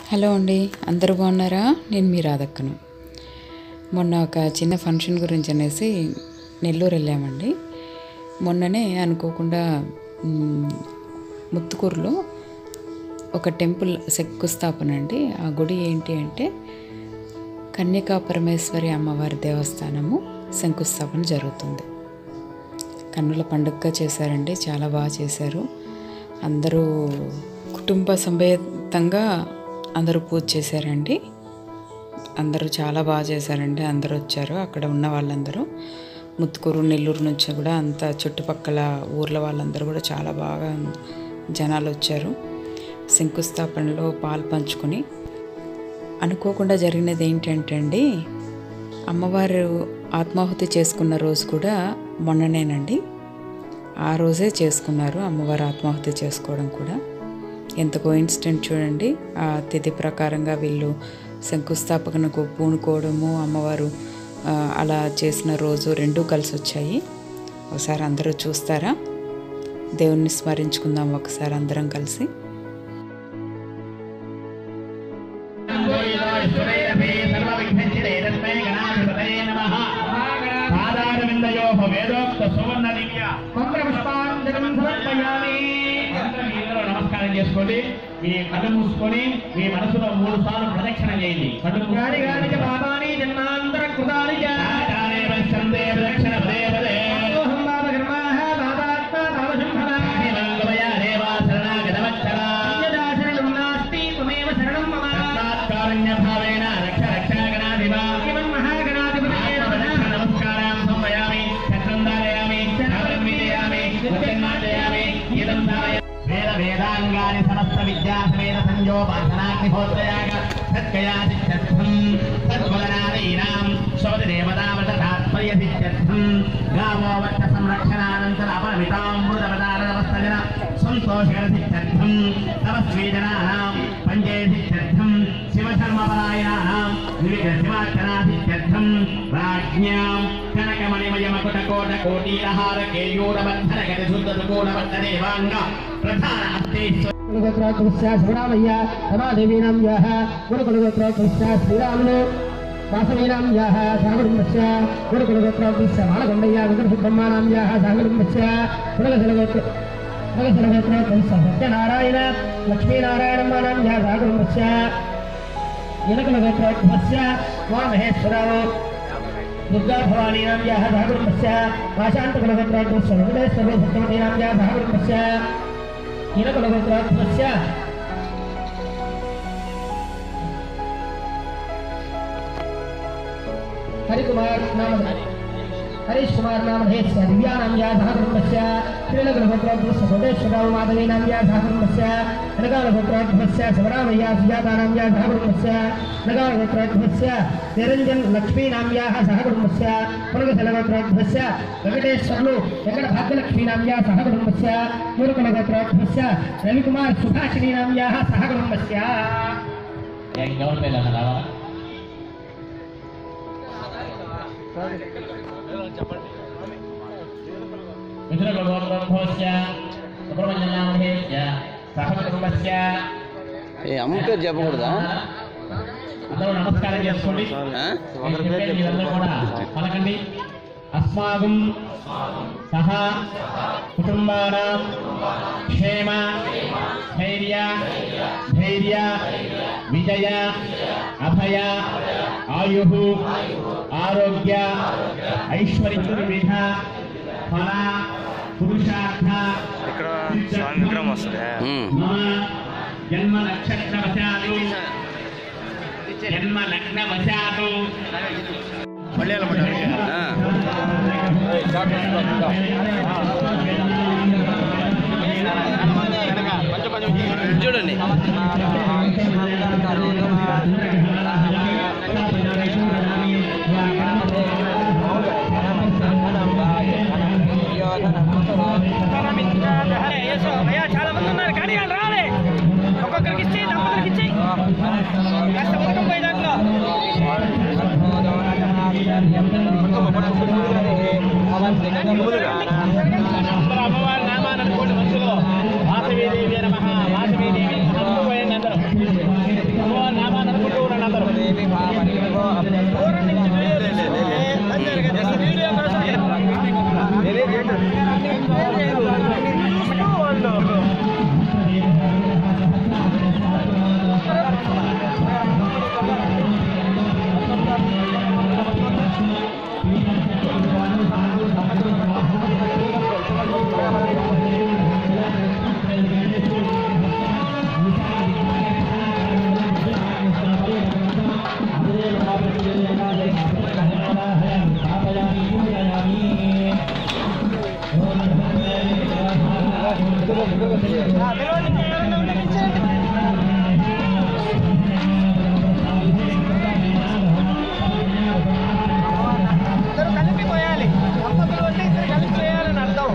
Hello అండి అందరూ బాగున్నారా నేను మీ రాధక్కను మొన్న ఒక చిన్న ఫంక్షన్ గురించి అనేసి నెల్లూరు వెళ్ళామండి మొన్ననే అనుకోకుండా మ్, ముత్తుకూరులో ఒక టెంపుల్ శంకుస్థాపన అండి ఆ గుడి ఏంటి అంటే కన్యకా పరమేశ్వరి అమ్మవారి దేవస్థానము శంకుస్థాపన జరుగుతుంది కన్నుల పండుగగా చేశారండి చాలా బాగా చేశారు అందరూ కుటుంబ సమేతంగా అందరూ పూజ చేశారండి అందరూ చాలా బాగా చేశారండి అందరూ వచ్చారు అక్కడ ఉన్న వాళ్ళందరూ ముత్తుకూరు నెల్లూరు నుంచి కూడా అంత చుట్టుపక్కల ఊర్ల వాళ్ళందరూ కూడా చాలా బాగా జనాలు వచ్చారు శంకుస్థాపనలో పాలు పంచుకొని అనుకోకుండా జరిగినది ఏంటంటే అండి అమ్మవారు ఆత్మాహుతి చేసుకున్న రోజు కూడా మొన్ననేనండి ఆ రోజే చేసుకున్నారు అమ్మవారు ఆత్మాహుతి చేసుకోవడం కూడా ఎంత కోయిన్సిడెంట్ చూడండి ఆ తిథి ప్రకారంగా వీళ్ళు శంకుస్థాపనకు పూనుకోవడము అమ్మవారు ఆ, అలా చేసిన రోజు రెండూ కలిసి వచ్చాయి ఒకసారి అందరూ చూస్తారా దేవుణ్ణి స్మరించుకుందాం ఒకసారి అందరం కలిసి పాదారవిందయోః వేదోక్త సువర్ణ దివ్య మంత్రపుష్పాంజనం సమర్పయామి అందరూ నమస్కారం చేసుకోండి మీ కళ్ళు మూసుకొని మీ మనసులో మూడు సార్లు ప్రదక్షిణ చేయండి కళ్ళు మూసుకొని పాపాని జన్మాంతర కృతాని ప్రదక్షిణ పదే పదే కారుణ్యభావేన రక్ష రక్షాగణాధిపా నమస్కారం సంవయామి చక్రం ధారయామి చక్రం విజయామి ఉత్తన్నాదయామి ఇదం ధారయ వేద వేదాంగాని సమస్త విద్యా సమేత సంయోపాసనాగ్నిహోత్రయాగ సత్కయా సిద్ధ్యర్థం సద్వదనాదీనాం శోధ దేవతావత తాత్పర్య సిద్ధ్యర్థం గావో వర్త సంరక్షణానంతర అపరమితామృతవతారవస్తజన సంతోషకర సిద్ధ్యర్థం తపస్వీజనానాం పంచే సిద్ధ్యర్థం శివధర్మపరాయణానాం వివిధ శివార్చనా సిద్ధ్యర్థం రాజ్ఞాం కనకమణిమయమకుటకోట కోటీరహార కేయూరబంధన గతి శుద్ధ కోణవర్త దేవాంగ ప్రధాన హస్తేశ్వర గురుగోత్రోత్సవ శివరామయ్య రమాదేవీనాం యాహ గురుకులగోత్రోత్సవ శ్రీరాములు వాసవీనాం యాహ సహకుటుంబస్య గురుకులగోత్రోత్సవ మాలకొండయ్య వెంకటసుబ్రహ్మానాం యాహ సహకుటుంబస్య కులగశలగోత్ర కులగశలగోత్రోత్సవ సత్యనారాయణ లక్ష్మీనారాయణమ్మానాం యాహ సహకుటుంబస్య ఇనకులగోత్రోత్సవస్య వామహేశ్వరావు దుర్గా భవానీనాం యాహ సహకుటుంబస్య వాశాంతకులగోత్రోత్సవ వెంకటేశ్వర సత్యవతీనాం యాహ సహకుటుంబస్య कीलकुलगोत्रात्मस्य हरिकुमार नाम हरीश कुमार नाम महेश्वर दिव्यानां या धाकुटुम्बस्य त्रिलकुलगोत्रात्मस्य सोमेश्वरराव माधवीनां या धाकुटुम्बस्य नगालगोत्रात्मस्य शिवरामय्या सुजातानां या धाकुटुम्बस्य नगालगोत्रात्मस्य निरञ्जन लक्ष्मीनां याः सहकुटुम्बस्य पुनगशलगोत्रात्मस्य वेङ्कटेश्वर्लु वेङ्कटभाग्यलक्ष्मीनां या सहकुटुम्बस्य गुरुकुलगोत्रात्मस्य रविकुमार सुभाषिणीनां याः सहकुटुम्बस्य గవర్నమెంట్ రావాలా మిత్రగోత్రోద్భవస్య సుబ్రహ్మణ్యనామధేస్య సహకుటుంబస్య ఏ అమ్మ పేరు చెప్పకూడదా అందరూ నమస్కారం చేసుకోండి ఆ? నేను చెప్పేది మీరందరూ కూడా పలకండి అస్మాకం సహ కుటుంబానాం క్షేమ ధైర్య ధైర్య విజయ అభయ ఆయు ఆరోగ్య ఐశ్వర్య విధ ఫల పురుషార్థ ఇక్కడ స్వామి విగ్రహం వస్తుంది ఉమ్. మమ జన్మ నక్షత్ర వశాలు జన్మ లగ్న వశాలు ఆ. చూడండి చాలా మంది ఉన్నారు కానీ వాళ్ళు రాలే ఒక్కొక్కరికి ఇచ్చి దంపతులకి ఇచ్చి కాస్త పథకం పోయేదాకా అమ్మవారి నామాన్ని అనుకోండి మనసులో వాసవీదేవి నమ వాసవీదేవి అందరూ పోయండి అందరూ పిలవండి ఎవరైనా ఉంటే పిలిచేయండి. ఇద్దరు కలిపి పోయాలి దంపతులు అంటే ఇద్దరు కలిపి చేయాలని అర్థం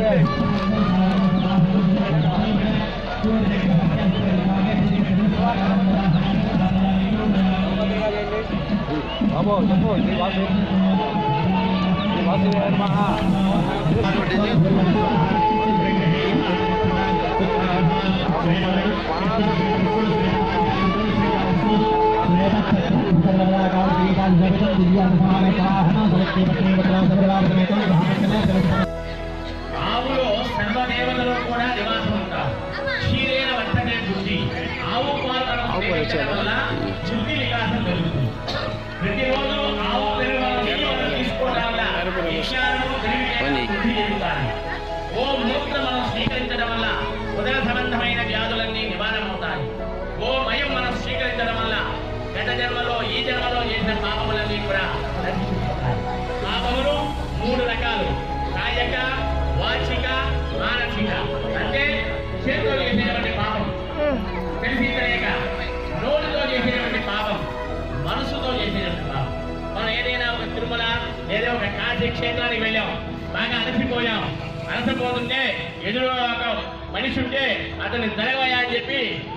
ఆవులో సర్వదేవతలు కూడా నివాసం ఉంటారు క్షీరైన వర్తనే బుద్ధి ఆవు పాలన సేవించడం వల్ల బుద్ధి వికాసం జరుగుతుంది ప్రతిరోజు ఆవు పెరుగుదల నీరు మనం తీసుకోవడం వల్ల విషయాలను తెలివితేటలు వృద్ధి చెందుతాయి ఓ మూత్ర మనం స్వీకరించడం వల్ల ఉదర సంబంధమైన వ్యాధులన్నీ నివారణ అవుతాయి ఓ మయం మనం స్వీకరించడం వల్ల గత జన్మలో ఈ జన్మలో చేసిన పాపములన్నీ కూడా నశించిపోతాయి పాపములు మూడు రకాలు కాయక వాచిక మానసిక అంటే చేతితో చేసేటువంటి పాపం తెలిసి తెలియక నోటితో చేసేటువంటి పాపం మనసుతో చేసేటువంటి పాపం మనం ఏదైనా ఒక తిరుమల లేదా ఒక కాశీ క్షేత్రానికి వెళ్ళాం బాగా అలసిపోయాం అలసిపోతుంటే ఎదురుగా ఒక మనిషి ఉంటే అతన్ని జరగవయ్యా అని చెప్పి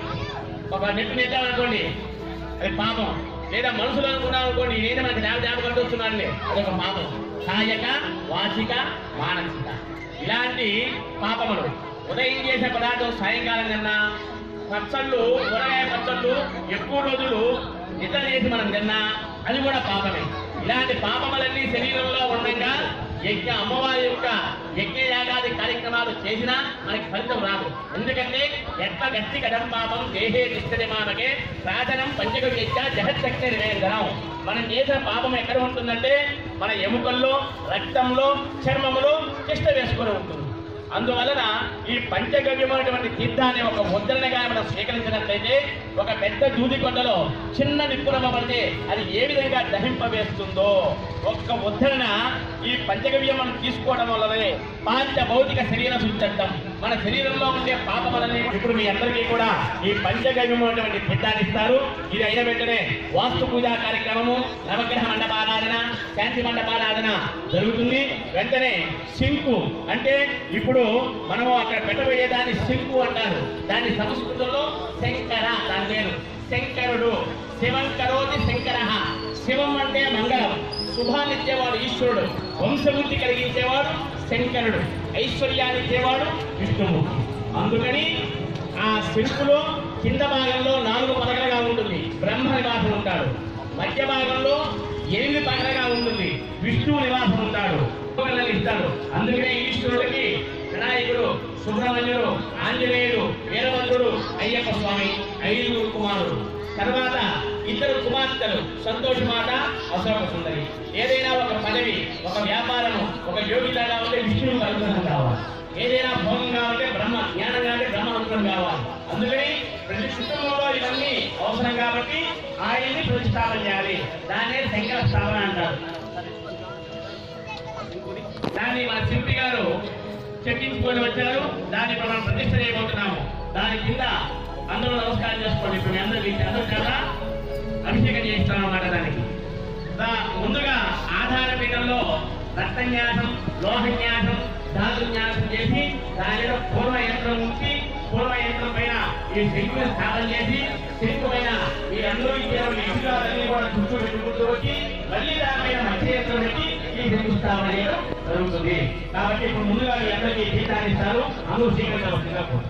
ఒక నెట్టు నెట్టామనుకోండి అది పాపం లేదా మనసులో అనుకున్నాం అనుకోండి నేను మనకి దేవ దేవ కంటొస్తున్నాడులే అదొక పాపం కాయక వాచిక మానసిక ఇలాంటి పాపములు ఉదయం చేసే పదార్థం సాయంకాలం కన్నా పచ్చళ్ళు కూరగాయ పచ్చళ్ళు ఎక్కువ రోజులు నిద్ర చేసి మనం తిన్నా అది కూడా పాపమే ఇలాంటి పాపములన్నీ శరీరంలో ఉండగా యజ్ఞ అమ్మవారి యొక్క యజ్ఞ యాగాది కార్యక్రమాలు చేసినా మనకి ఫలితం రాదు ఎందుకంటే ఎట్ల గట్టి కడం పాపం దేహే తిష్టది మామకే ప్రాచనం పంచక యజ్ఞ జగచ్చక్తి నివేదనం మనం చేసిన పాపం ఎక్కడ ఉంటుందంటే మన ఎముకల్లో రక్తంలో చర్మములో తిష్ట వేసుకొని ఉంటుంది అందువలన ఈ పంచగవ్యమైనటువంటి తీర్థాన్ని ఒక ముద్రణగా మనం స్వీకరించినట్లయితే ఒక పెద్ద దూది కొండలో చిన్న నిప్పురమ్మ పడితే అది ఏ విధంగా దహింపవేస్తుందో ఒక్క ముద్రణ ఈ పంచగవ్యం మనం తీసుకోవడం వల్లనే పాంచ భౌతిక శరీర శుద్ధం మన శరీరంలో ఉండే పాపములని ఇప్పుడు మీ అందరికీ కూడా ఈ పంచగవ్యమైనటువంటి తీర్థాన్ని ఇస్తారు ఇది అయిన వెంటనే వాస్తు పూజా కార్యక్రమము నవగ్రహ మండపారాధన శాంతి మండపారాధన జరుగుతుంది వెంటనే సింకు అంటే ఇప్పుడు మనము అక్కడ పెట్టబోయే దాన్ని సింకు అంటారు దాని సంస్కృతంలో శంకర దాని పేరు శంకరుడు శివం కరోతి శంకర శివం అంటే మంగళం శుభాన్ని ఇచ్చేవాడు ఈశ్వరుడు వంశవృద్ధి కలిగించేవాడు శంకరుడు ఐశ్వర్యాన్ని ఇచ్చేవాడు విష్ణుమూర్తి అందుకని ఆ శిల్పులో కింద భాగంలో నాలుగు పలకలుగా ఉంటుంది బ్రహ్మ నివాసం ఉంటాడు మధ్య భాగంలో ఎనిమిది పలకలుగా ఉంటుంది విష్ణువు నివాసం ఉంటాడు పిల్లలు ఇస్తాడు అందుకనే ఈశ్వరుడికి వినాయకుడు సుబ్రహ్మణ్యుడు ఆంజనేయుడు వీరభద్రుడు అయ్యప్ప స్వామి ఐదుగురు కుమారుడు తర్వాత ఇద్దరు కుమార్తెలు సంతోషమాత అశోక సుందరి ఏదైనా ఒక పదవి ఒక వ్యాపారము ఒక యోగితగా ఉంటే విష్ణువు కలుగుతుంది కావాలి ఏదైనా భోగం కావాలంటే బ్రహ్మ జ్ఞానం కావాలంటే బ్రహ్మవంతుడు కావాలి అందుకని ప్రతి కుటుంబంలో ఇవన్నీ అవసరం కాబట్టి ఆయన్ని ప్రతిష్టాపన చేయాలి దాన్నే శంకర స్థాపన అంటారు దాన్ని మన శిల్పి గారు చెక్కించుకొని వచ్చారు దాన్ని ఇప్పుడు మనం ప్రతిష్ట చేయబోతున్నాము దాని కింద అందరూ నమస్కారం చేసుకోండి ఇప్పుడు మీ అందరూ మీకు అందరూ కదా అభిషేకం చేయిస్తాం అన్నమాట దానికి దా- ముందుగా ఆధార పీఠంలో రక్తన్యాసం లోహన్యాసం ధాతున్యాసం చేసి దాని మీద పూర్వ యంత్రం ఉంచి పూర్వ యంత్రం పైన ఈ శంకుని స్థాపన చేసి శంకు పైన మీరందరూ ఇచ్చేటువంటి ఇసుకాలన్నీ కూడా చుట్టూ పెట్టుకుంటూ వచ్చి మళ్ళీ దాని పైన మధ్య యంత్రం పెట్టి ఈ శంకుస్థాపన చేయడం జరుగుతుంది కాబట్టి ఇప్పుడు ముందుగా మీ అందరికీ జీతాన్ని ఇస్తారు అందరూ స్వీకరించవలసిందిగా కోరుతున్నాను.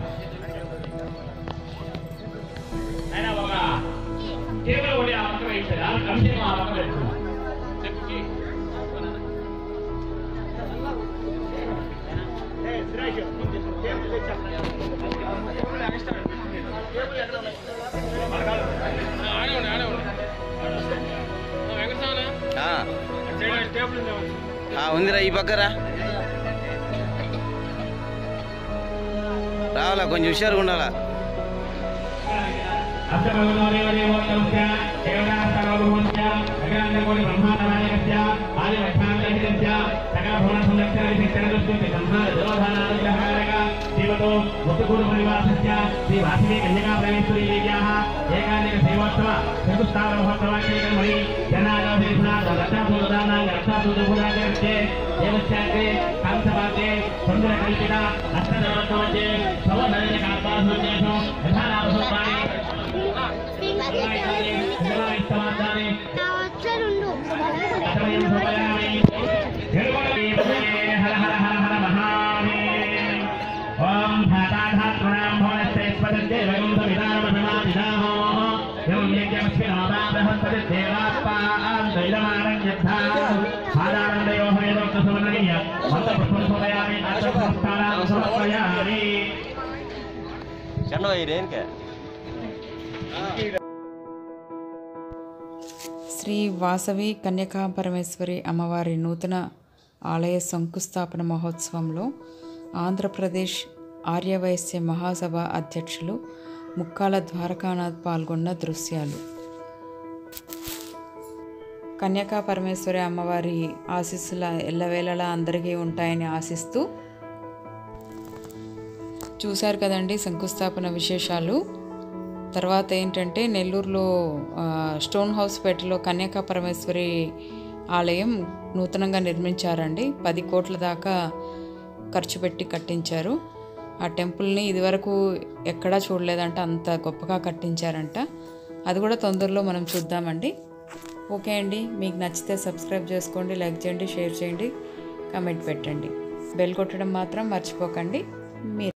ఆయన ఒక టేబుల్ ఒకటి ఆ పక్కన వేయించారు ఆ అభిషేకం ఆ పక్కన పెట్టుకున్నాం చెప్పుకి ఆ. ఆ, ఉందిరా ఈ పక్కరా రావాలా కొంచెం హుషారుగా ఉండాలా అష్టమయోదేవదేవోత్తమస్య దేవతాస్తవభువనస్య అఖిలాండకోటి బ్రహ్మాండనాయకస్య ఆదివక్షాంతహితస్య సకల భువన సంరక్షణ విశిష్టన దృష్టి సంహార దేవధానానుగ్రహారక శ్రీమతో శ్రీమద్దు ముత్తుకూరు పరివాసస్య శ్రీ వాసవి కన్యకా పరమేశ్వరి దేవ్యాः ఏకాదశ సేవోత్సవ శంకుస్థాపన మహోత్సవాఖ్యమణి జనాదేశనాథ రక్షాసూదానాంగ రక్షాసూదభూదాంగే దేవస్యాగ్రే కాంసపాత్రే చంద్ర కల్పిత అష్టదర్వత్వమధ్యే సవనరేణ కాత్వాసూర్యేషు యథానామసూత్రాన్ని ఇష్టమార్థాన్ని అతమయం సమయామి హర హర హర హర మహాదేవ్ ఓం ధాతాధాతృణాం భవనశ్చేత్పదంతే వయం సవితారమభిమాదినామో యం యజ్ఞమస్మి నమదాదహస్తది దేవాత్మాం దైదమానంయద్ధా ఆదానందయో హేదోక్త సువర్ణనీయ మంత్రపుష్పం సమయామి ఆత్మసంస్థానాం సమర్పయామి చెన్నై రేన్కే శ్రీ వాసవి కన్యకా పరమేశ్వరి అమ్మవారి నూతన ఆలయ శంకుస్థాపన మహోత్సవంలో ఆంధ్రప్రదేశ్ ఆర్యవైశ్య మహాసభ అధ్యక్షులు ముక్కాల ద్వారకానాథ్ పాల్గొన్న దృశ్యాలు కన్యకా పరమేశ్వరి అమ్మవారి ఆశీస్సుల ఎల్లవేళలా అందరికీ ఉంటాయని ఆశిస్తూ చూశారు కదండి శంకుస్థాపన విశేషాలు తర్వాత ఏంటంటే నెల్లూరులో ఆ, స్టోన్ హౌస్ పేటలో కన్యాకా పరమేశ్వరి ఆలయం నూతనంగా నిర్మించారండి పది కోట్ల దాకా ఖర్చు పెట్టి కట్టించారు ఆ టెంపుల్ని ఇదివరకు ఎక్కడా చూడలేదంట అంత గొప్పగా కట్టించారంట అది కూడా తొందరలో మనం చూద్దామండి ఓకే అండి మీకు నచ్చితే సబ్స్క్రైబ్ చేసుకోండి లైక్ చేయండి షేర్ చేయండి కామెంట్ పెట్టండి బెల్ కొట్టడం మాత్రం మర్చిపోకండి మీరు